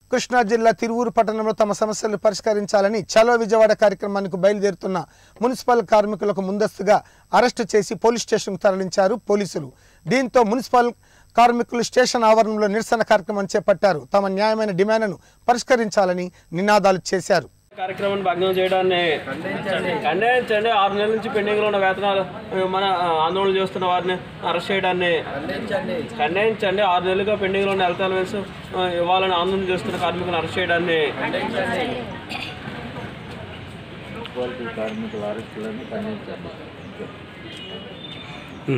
కృష్ణా జిల్లా తిరువూరు పట్టణంలో తమ సమస్యలు పరిష్కరించాలని చలో విజయవాడ కార్యక్రమానికి బయలుదేరుతున్న మున్సిపల్ కార్మికులకు ముందస్తుగా అరెస్టు చేసి పోలీస్ స్టేషన్కు తరలించారు పోలీసులు దీంతో మున్సిపల్ కార్మికులు స్టేషన్ ఆవరణలో నిరసన కార్యక్రమం చేపట్టారు తమ న్యాయమైన డిమాండ్ను పరిష్కరించాలని నినాదాలు చేశారు కార్యక్రమాన్ని భగ్నం చేయడాన్ని ఖండించండి ఆరు నెలల నుంచి పెండింగ్లో ఉన్న వేతనాలు ఆ, మన ఆ, ఆందోళన చేస్తున్న వారిని అరెస్ట్ చేయడాన్ని ఖండించండి ఆరు నెలలుగా పెండింగ్లో ఉన్న హెల్త్ అలవెన్స్ ఆ, ఇవ్వాలని ఆందోళన చేస్తున్న కార్మికులను అరెస్ట్ చేయడాన్ని మున్సిపాలిటీ కార్మికుల అరెస్టులను ఖండించండి